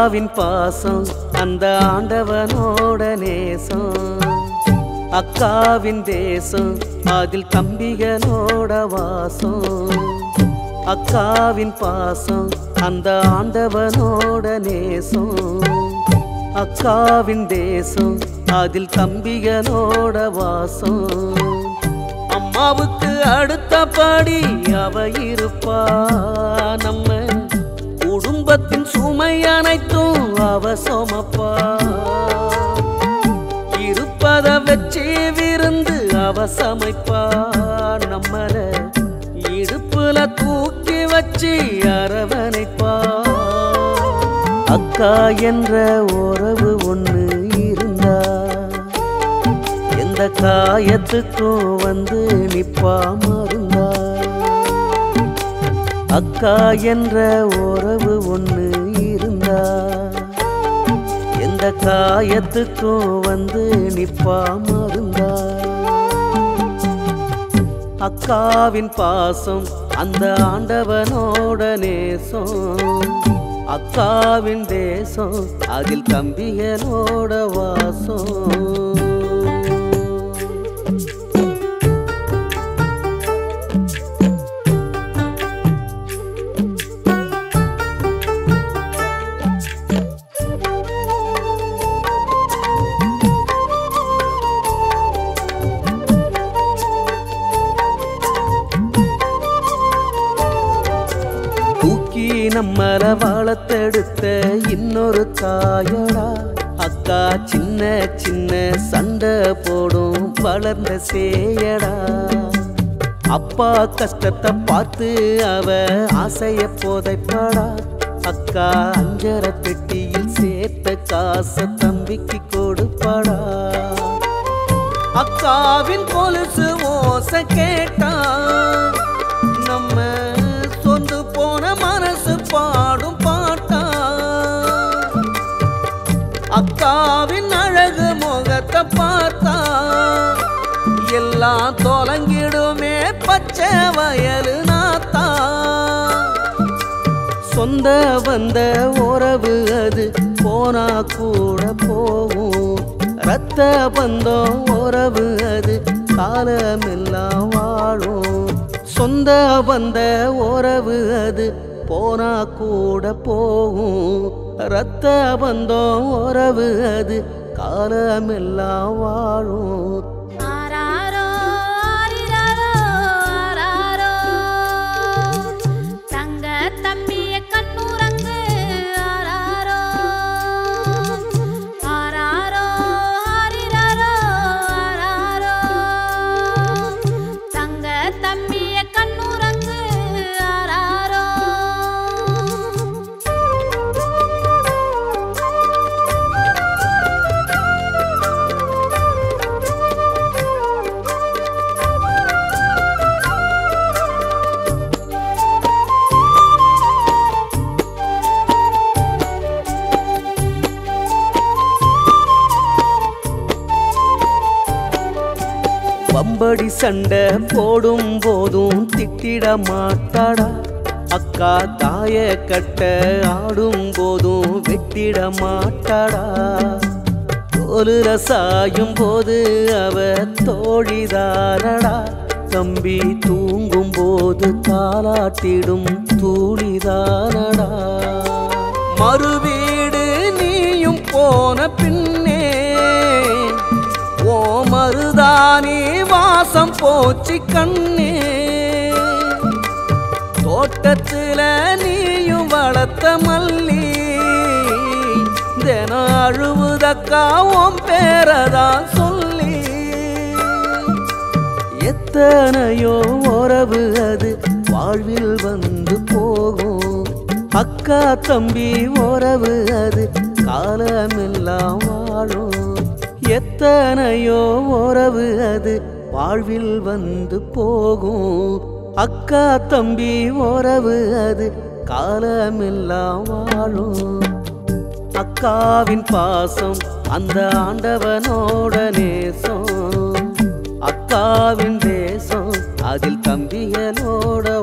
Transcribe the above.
அக்காவின் பாசம் அந்த ஆண்டவனோட நேசம் அக்காவின் தேசம் அதில் தம்பிகளோட வாசம் அக்காவின் பாசம் அந்த ஆண்டவனோட நேசம் அக்காவின் தேசம் அதில் தம்பிகளோட வாசம் அம்மாவுக்கு அடுத்தபடி அவ இருப்பா நம்ம குடும்பத்தின் சுமை அனைத்தும் அவ சுமப்பா இருப்பத வச்சு விருந்து அவ சமைப்பா நம்மள இடுப்புல தூக்கி வச்சு அரவணைப்பா அக்கா என்ற உறவு ஒண்ணு இருந்தா எந்த காயத்துக்கும் வந்து நிப்பா மருந்தா அக்கா என்ற உறவு ஒண்ணு இருந்தா எந்த காயத்துக்கும் வந்து நிப்பா மருந்தா அக்காவின் பாசம் அந்த ஆண்டவனோட நேசம் அக்காவின் தேசம் அதில் தம்பிகளோட வாசம் தூக்கி நம்மள வளர்த்தெடுத்த இன்னொரு தாயடா அக்கா சின்ன சின்ன சண்டை போடும் வளர்ந்த சேயடா அப்பா கஷ்டத்தை பார்த்து அவ ஆசைய போதைப்படா அக்கா அஞ்சர பெட்டியில் சேர்த்த காசை தம்பிக்கு கொடுப்படா அக்காவின் கொலுசு ஓச கேட்டா நம்ம சொந்து போன மனசு பாடும் பாட்டா அக்காவின் அழகு முகத்தை பார்த்தா எல்லாம் தொலங்கிடுமே பச்சை வயலு நாத்தா சொந்த வந்த உறவு அது போனா கூட போகும் ரத்த பந்தம் உறவு அது காலமெல்லாம் வாழும் சொந்த வந்த உறவு அது போனா கூட போகும் ரத்த பந்தம் உறவு அது காலமெல்லாம் வாழும் ஆராரோ ஆரிராரோ ஆராரோ தங்க தம்பிய கண்ணுறங்கு ஆராரோ ஆராரோ ஆரிராரோ ஆராரோ தங்க தம்பிய கண்ணுறங்கு ஆராரோ வம்படி சண்டை போடும் போதும் திட்டிட மாட்டாடா அக்கா தாய கட்ட ஆடும் போதும் வெட்டிட மாட்டாடா தோலுல சாயும் போது அவ தோழிதானடா தம்பி தூங்கும் போது தாலாட்டிடும் தூளிதானடா மறுவீடு நீயும் போன பின்னே ஓ மருதானி வாசம் போச்சு கண்ணே தோட்டத்துல நீயும் வளர்த்த மல்லி தினம் அழுவுதக்கா உன் பேரதான் சொல்லி எத்தனையோ உறவு அது வாழ்வில் வந்து போகும் அக்கா தம்பி உறவு அது காலமெல்லாம் வாழும் எத்தனையோ உறவு அது வாழ்வில் வந்து போகும் அக்கா தம்பி உறவு அது காலமெல்லாம் வாழும் அக்காவின் பாசம் அந்த ஆண்டவனோட நேசம் அக்காவின் தேசம் அதில் தம்பிகளோட